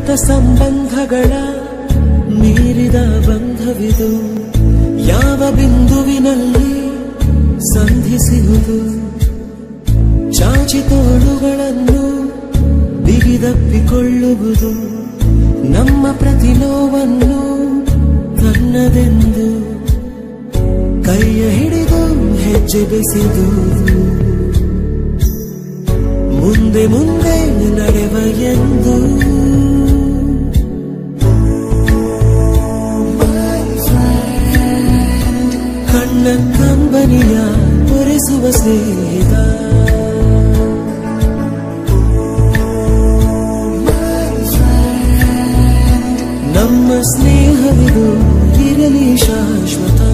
ರಕ್ತ ಸಂಬಂಧಗಳ ಮೀರಿದ ಬಂಧವಿದು ಯಾವ ಬಿಂದುವಿನಲ್ಲಿ ಸಂಧಿಸುವುದು ಚಾಚಿ ತೋಳುಗಳನ್ನು ಬಿಗಿದಪ್ಪಿಕೊಳ್ಳುವುದು ನಮ್ಮ ಪ್ರತಿಲೋವನ್ನು ತನ್ನದೆಂದು ಕೈಯ ಹಿಡಿದು ಹೆಜ್ಜೆ ಬೆಸೆದು ಮುಂದೆ ಮುಂದೆ ನಡೆವ ಎಂದು ಕಣ್ಣ ಕಂಬನಿಯ ಒರೆಸುವ ಸ್ನೇಹಿತ ನಮ್ಮ ಸ್ನೇಹವಿದು ಇರಲಿ ಶಾಶ್ವತ